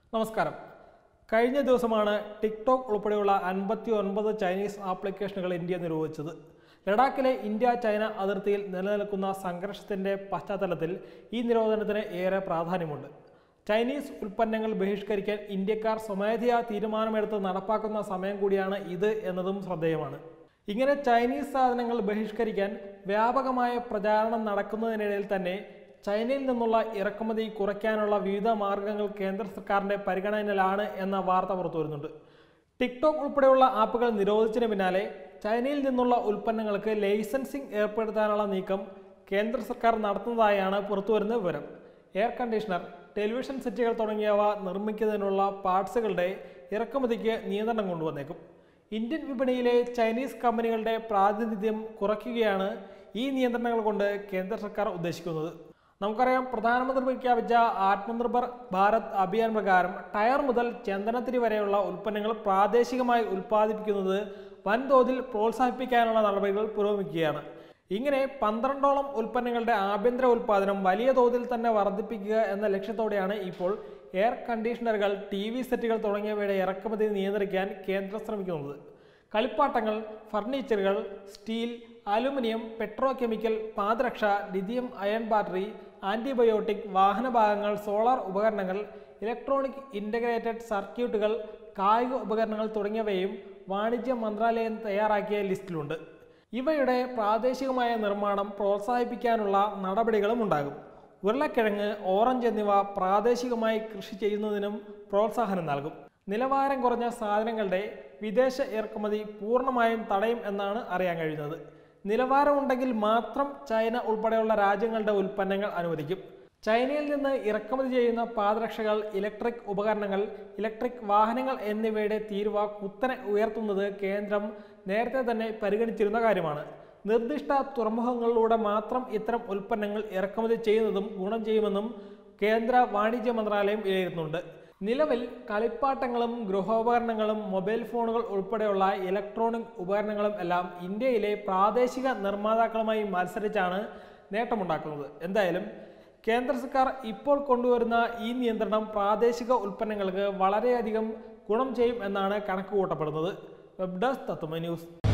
നമസ്കാരം കഴിഞ്ഞ ദിവസമാണ് ടിക്ടോക്ക് ഉൾപ്പെടെയുള്ള അൻപത്തി ഒൻപത് ചൈനീസ് ആപ്ലിക്കേഷനുകൾ ഇന്ത്യ നിരോധിച്ചത് ലഡാക്കിലെ ഇന്ത്യ ചൈന അതിർത്തിയിൽ നിലനിൽക്കുന്ന സംഘർഷത്തിന്റെ പശ്ചാത്തലത്തിൽ ഈ നിരോധനത്തിന് ഏറെ പ്രാധാന്യമുണ്ട് ചൈനീസ് ഉൽപ്പന്നങ്ങൾ ബഹിഷ്കരിക്കാൻ ഇന്ത്യക്കാർ സ്വമേധയാ തീരുമാനമെടുത്ത് നടപ്പാക്കുന്ന സമയം കൂടിയാണ് ഇത് എന്നതും ശ്രദ്ധേയമാണ് ഇങ്ങനെ ചൈനീസ് സാധനങ്ങൾ ബഹിഷ്കരിക്കാൻ വ്യാപകമായ പ്രചാരണം നടക്കുന്നതിനിടയിൽ തന്നെ ചൈനയിൽ നിന്നുള്ള ഇറക്കുമതി കുറയ്ക്കാനുള്ള വിവിധ മാർഗങ്ങൾ കേന്ദ്ര സർക്കാരിന്റെ പരിഗണനയിലാണ് എന്ന വാർത്ത പുറത്തു വരുന്നുണ്ട് ടിക്ടോക്ക് ഉൾപ്പെടെയുള്ള ആപ്പുകൾ നിരോധിച്ചതിന് പിന്നാലെ ചൈനയിൽ നിന്നുള്ള ഉൽപ്പന്നങ്ങൾക്ക് ലൈസൻസിംഗ് ഏർപ്പെടുത്താനുള്ള നീക്കം കേന്ദ്ര സർക്കാർ നടത്തുന്നതായാണ് പുറത്തുവരുന്ന വിവരം എയർ കണ്ടീഷണർ ടെലിവിഷൻ സെറ്റുകൾ തുടങ്ങിയവ നിർമ്മിക്കുന്നതിനുള്ള പാർട്സുകളുടെ ഇറക്കുമതിക്ക് നിയന്ത്രണം കൊണ്ടുവന്നേക്കും ഇന്ത്യൻ വിപണിയിലെ ചൈനീസ് കമ്പനികളുടെ പ്രാതിനിധ്യം കുറയ്ക്കുകയാണ് ഈ നിയന്ത്രണങ്ങൾ കൊണ്ട് കേന്ദ്ര സർക്കാർ ഉദ്ദേശിക്കുന്നത് നമുക്കറിയാം പ്രധാനമന്ത്രി പ്രഖ്യാപിച്ച ആത്മനിർഭർ ഭാരത് അഭിയാൻ പ്രകാരം ടയർ മുതൽ ചന്ദനത്തിരി വരെയുള്ള ഉൽപ്പന്നങ്ങൾ പ്രാദേശികമായി ഉൽപ്പാദിപ്പിക്കുന്നത് വൻതോതിൽ പ്രോത്സാഹിപ്പിക്കാനുള്ള നടപടികൾ പുരോഗമിക്കുകയാണ് ഇങ്ങനെ പന്ത്രണ്ടോളം ഉൽപ്പന്നങ്ങളുടെ ആഭ്യന്തര ഉൽപ്പാദനം വലിയ തോതിൽ തന്നെ വർദ്ധിപ്പിക്കുക എന്ന ലക്ഷ്യത്തോടെയാണ് ഇപ്പോൾ എയർ കണ്ടീഷണറുകൾ ടി വി സെറ്റുകൾ തുടങ്ങിയവയുടെ ഇറക്കുമതി നിയന്ത്രിക്കാൻ കേന്ദ്രം ശ്രമിക്കുന്നത് കളിപ്പാട്ടങ്ങൾ ഫർണിച്ചറുകൾ സ്റ്റീൽ അലുമിനിയം പെട്രോ കെമിക്കൽ പാദരക്ഷ ലിഥിയം അയൺ ബാറ്ററി ആന്റിബയോട്ടിക് വാഹനഭാഗങ്ങൾ സോളാർ ഉപകരണങ്ങൾ ഇലക്ട്രോണിക് ഇൻ്റഗ്രേറ്റഡ് സർക്യൂട്ടുകൾ കായിക ഉപകരണങ്ങൾ തുടങ്ങിയവയും വാണിജ്യ മന്ത്രാലയം തയ്യാറാക്കിയ ലിസ്റ്റിലുണ്ട് ഇവയുടെ പ്രാദേശികമായ നിർമ്മാണം പ്രോത്സാഹിപ്പിക്കാനുള്ള നടപടികളും ഉണ്ടാകും ഉരുളക്കിഴങ്ങ് ഓറഞ്ച് എന്നിവ പ്രാദേശികമായി കൃഷി ചെയ്യുന്നതിനും പ്രോത്സാഹനം നൽകും നിലവാരം കുറഞ്ഞ സാധനങ്ങളുടെ വിദേശ ഇറക്കുമതി പൂർണ്ണമായും തടയും എന്നാണ് അറിയാൻ കഴിയുന്നത് നിലവാരമുണ്ടെങ്കിൽ മാത്രം ചൈന ഉൾപ്പെടെയുള്ള രാജ്യങ്ങളുടെ ഉൽപ്പന്നങ്ങൾ അനുവദിക്കും ചൈനയിൽ നിന്ന് ഇറക്കുമതി ചെയ്യുന്ന പാദരക്ഷകൾ ഇലക്ട്രിക് ഉപകരണങ്ങൾ ഇലക്ട്രിക് വാഹനങ്ങൾ എന്നിവയുടെ തീരുവ കുത്തനെ ഉയർത്തുന്നത് കേന്ദ്രം നേരത്തെ തന്നെ പരിഗണിച്ചിരുന്ന കാര്യമാണ് നിർദ്ദിഷ്ട തുറമുഖങ്ങളിലൂടെ മാത്രം ഇത്തരം ഉൽപ്പന്നങ്ങൾ ഇറക്കുമതി ചെയ്യുന്നതും ഗുണം ചെയ്യുമെന്നും കേന്ദ്ര വാണിജ്യ മന്ത്രാലയം വിലയിരുത്തുന്നുണ്ട് നിലവിൽ കളിപ്പാട്ടങ്ങളും ഗൃഹോപകരണങ്ങളും മൊബൈൽ ഫോണുകൾ ഉൾപ്പെടെയുള്ള ഇലക്ട്രോണിക് ഉപകരണങ്ങളും എല്ലാം ഇന്ത്യയിലെ പ്രാദേശിക നിർമ്മാതാക്കളുമായി മത്സരിച്ചാണ് നേട്ടമുണ്ടാക്കുന്നത് എന്തായാലും കേന്ദ്ര സർക്കാർ ഇപ്പോൾ കൊണ്ടുവരുന്ന ഈ നിയന്ത്രണം പ്രാദേശിക ഉൽപ്പന്നങ്ങൾക്ക് വളരെയധികം ഗുണം ചെയ്യും എന്നാണ് കണക്ക് കൂട്ടപ്പെടുന്നത് വെബ് ഡെസ്ക് തത്വമ ന്യൂസ്